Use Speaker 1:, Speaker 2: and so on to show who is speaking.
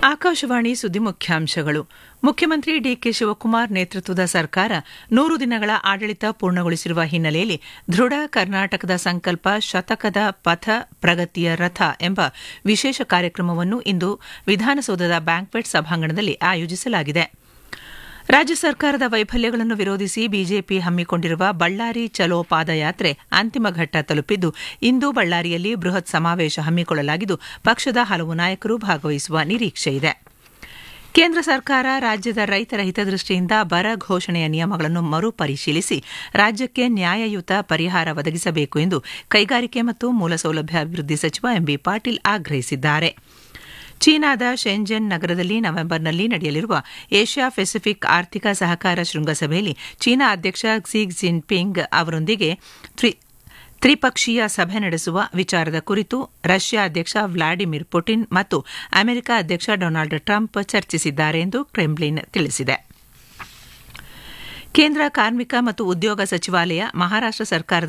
Speaker 1: ಆಕಾಶವಾಣಿ ಸುದ್ದಿ ಮುಖ್ಯಾಂಶಗಳು ಮುಖ್ಯಮಂತ್ರಿ ಡಿಕೆ ಶಿವಕುಮಾರ್ ನೇತೃತ್ವದ ಸರ್ಕಾರ ನೂರು ದಿನಗಳ ಆಡಳಿತ ಪೂರ್ಣಗೊಳಿಸಿರುವ ಹಿನ್ನೆಲೆಯಲ್ಲಿ ದೃಢ ಕರ್ನಾಟಕದ ಸಂಕಲ್ಪ ಶತಕದ ಪಥ ಪ್ರಗತಿಯ ರಥ ಎಂಬ ವಿಶೇಷ ಕಾರ್ಯಕ್ರಮವನ್ನು ಇಂದು ವಿಧಾನಸೌಧದ ಬ್ಯಾಂಕ್ವೆಟ್ ಸಭಾಂಗಣದಲ್ಲಿ ಆಯೋಜಿಸಲಾಗಿದೆ ರಾಜ್ಯ ಸರ್ಕಾರದ ವೈಫಲ್ಯಗಳನ್ನು ವಿರೋಧಿಸಿ ಬಿಜೆಪಿ ಹಮ್ಮಿಕೊಂಡಿರುವ ಬಳ್ಳಾರಿ ಚಲೋ ಪಾದಯಾತ್ರೆ ಅಂತಿಮ ಘಟ್ಟ ತಲುಪಿದ್ದು ಇಂದು ಬಳ್ಳಾರಿಯಲ್ಲಿ ಬೃಹತ್ ಸಮಾವೇಶ ಹಮ್ಮಿಕೊಳ್ಳಲಾಗಿದ್ದು ಪಕ್ಷದ ಹಲವು ನಾಯಕರು ಭಾಗವಹಿಸುವ ನಿರೀಕ್ಷೆಯಿದೆ ಕೇಂದ್ರ ಸರ್ಕಾರ ರಾಜ್ಯದ ರೈತರ ಹಿತದೃಷ್ಟಿಯಿಂದ ಬರ ಘೋಷಣೆಯ ನಿಯಮಗಳನ್ನು ಮರುಪರಿಶೀಲಿಸಿ ರಾಜ್ಯಕ್ಕೆ ನ್ಯಾಯಯುತ ಪರಿಹಾರ ಒದಗಿಸಬೇಕು ಎಂದು ಕೈಗಾರಿಕೆ ಮತ್ತು ಮೂಲಸೌಲಭ್ಯ ಅಭಿವೃದ್ಧಿ ಸಚಿವ ಎಂಬಿ ಪಾಟೀಲ್ ಆಗ್ರಹಿಸಿದ್ದಾರೆ ಚೀನಾದ ಶೆಂಜೆನ್ ನಗರದಲ್ಲಿ ನವೆಂಬರ್ನಲ್ಲಿ ನಡೆಯಲಿರುವ ಏಷ್ಯಾ ಪೆಸಿಫಿಕ್ ಆರ್ಥಿಕ ಸಹಕಾರ ಶೃಂಗಸಭೆಯಲ್ಲಿ ಚೀನಾ ಅಧ್ಯಕ್ಷ ಕ್ಸಿ ಜಿನ್ಪಿಂಗ್ ಅವರೊಂದಿಗೆ ತ್ರಿಪಕ್ಷೀಯ ಸಭೆ ನಡೆಸುವ ವಿಚಾರದ ಕುರಿತು ರಷ್ಯಾ ಅಧ್ಯಕ್ಷ ವ್ಲಾಡಿಮಿರ್ ಪುಟಿನ್ ಮತ್ತು ಅಮೆರಿಕ ಅಧ್ಯಕ್ಷ ಡೊನಾಲ್ಡ್ ಟ್ರಂಪ್ ಚರ್ಚಿಸಿದ್ದಾರೆ ಎಂದು ಕ್ರೆಮ್ಲಿನ್ ತಿಳಿಸಿದೆ ಕೇಂದ್ರ ಕಾರ್ಮಿಕ ಮತ್ತು ಉದ್ಯೋಗ ಸಚಿವಾಲಯ ಮಹಾರಾಷ್ಟ ಸರ್ಕಾರದ